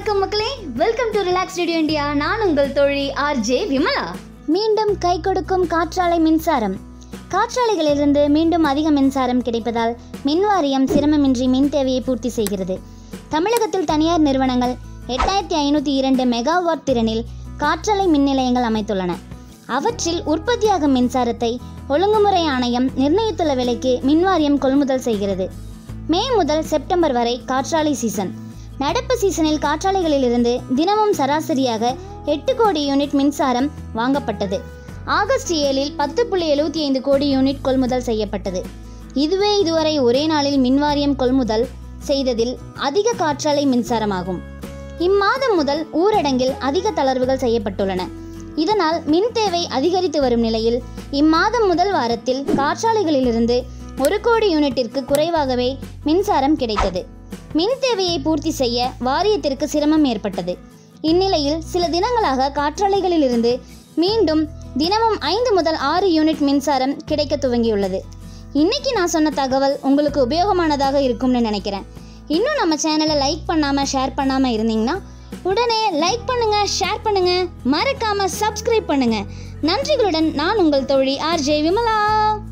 வணக்கம் மக்களே welcome to relax radio India நான் உங்கள் தோழி ஆர்ஜே விமலா மீண்டும் கை கொடுக்கும் காற்றாலை மின்சாரம் காற்றாலைகளிலிருந்து மீண்டும் அதிக மின்சாரம் கிடைப்பதால் மின்வாரியம் சிரமமின்றி மின் தேவையை பூர்த்தி செய்கிறது தமிழகத்தில் தனியார் நிறுவனங்கள் எட்டாயிரத்தி ஐநூற்றி இரண்டு மெகாவாட் திறனில் காற்றாலை மின் நிலையங்கள் அமைத்துள்ளன அவற்றில் உற்பத்தியாகும் மின்சாரத்தை ஒழுங்குமுறை ஆணையம் நிர்ணயித்துள்ள விலைக்கு மின்வாரியம் கொள்முதல் செய்கிறது மே முதல் செப்டம்பர் வரை காற்றாலை சீசன் நடப்பு சீசனில் காற்றாலைகளிலிருந்து தினமும் சராசரியாக எட்டு கோடி யூனிட் மின்சாரம் வாங்கப்பட்டது ஆகஸ்ட் ஏழில் பத்து புள்ளி எழுபத்தி ஐந்து கோடி யூனிட் கொள்முதல் செய்யப்பட்டது இதுவே இதுவரை ஒரே நாளில் மின்வாரியம் கொள்முதல் செய்ததில் அதிக காற்றாலை மின்சாரமாகும் இம்மாதம் முதல் ஊரடங்கில் அதிக தளர்வுகள் செய்யப்பட்டுள்ளன இதனால் மின் தேவை அதிகரித்து வரும் நிலையில் இம்மாதம் முதல் வாரத்தில் காற்றாலைகளிலிருந்து ஒரு கோடி யூனிட்டிற்கு குறைவாகவே மின்சாரம் கிடைத்தது மின் தேவையை பூர்த்தி செய்ய வாரியத்திற்கு சிரமம் ஏற்பட்டது இந்நிலையில் சில தினங்களாக காற்றாலைகளிலிருந்து மீண்டும் தினமும் ஐந்து முதல் ஆறு யூனிட் மின்சாரம் கிடைக்க துவங்கியுள்ளது இன்னைக்கு நான் சொன்ன தகவல் உங்களுக்கு உபயோகமானதாக இருக்கும்னு நினைக்கிறேன் இன்னும் நம்ம சேனலை லைக் பண்ணாமல் ஷேர் பண்ணாமல் இருந்தீங்கன்னா உடனே லைக் பண்ணுங்க ஷேர் பண்ணுங்க மறக்காம சப்ஸ்கிரைப் பண்ணுங்க நன்றிகளுடன் நான் உங்கள் தோழி ஆர்ஜே விமலா